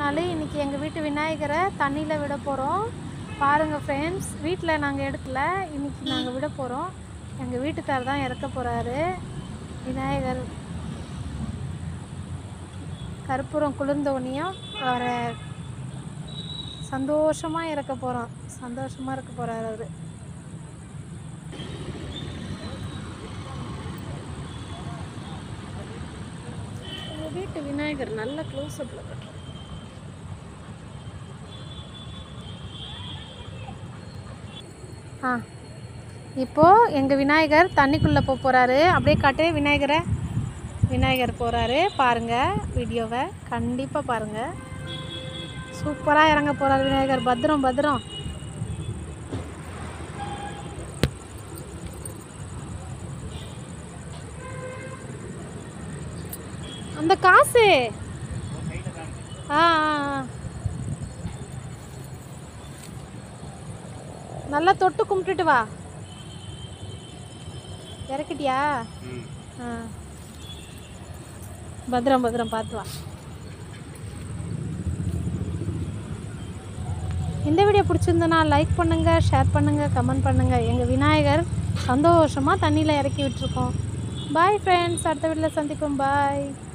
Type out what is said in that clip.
நாள் இன்றைக்கி எங்கள் வீட்டு விநாயகரை தண்ணியில் விட போகிறோம் பாருங்கள் ஃப்ரெண்ட்ஸ் வீட்டில் நாங்கள் எடுக்கல இன்றைக்கி நாங்கள் விட போகிறோம் எங்கள் வீட்டுக்கார் தான் இறக்க போகிறாரு விநாயகர் கற்பூரம் குளிர்ந்தோனியும் அவரை சந்தோஷமாக இறக்க போகிறோம் சந்தோஷமாக இருக்க போகிறாரு அவர் எங்கள் வீட்டு விநாயகர் நல்ல க்ளோஸ்அப்பில் கட்டுறோம் ஆ இப்போது எங்கள் விநாயகர் தண்ணிக்குள்ளே போக போகிறாரு அப்படியே காட்டு விநாயகரை விநாயகர் போகிறாரு பாருங்கள் வீடியோவை கண்டிப்பாக பாருங்கள் சூப்பராக இறங்க போகிறாரு விநாயகர் பத்திரம் பத்திரம் அந்த காசு ஆ ஆ, ஆ. நல்லா தொட்டு கும்பிட்டுட்டு வா இறக்கிட்டியா ஆ பத்திரம் பத்திரம் பார்த்து வா இந்த வீடியோ பிடிச்சிருந்தனா லைக் பண்ணுங்கள் ஷேர் பண்ணுங்கள் கமெண்ட் பண்ணுங்கள் எங்கள் விநாயகர் சந்தோஷமாக தண்ணியில் இறக்கி விட்டுருக்கோம் பாய் ஃப்ரெண்ட்ஸ் அடுத்த வீட்டில் சந்திப்போம் பாய்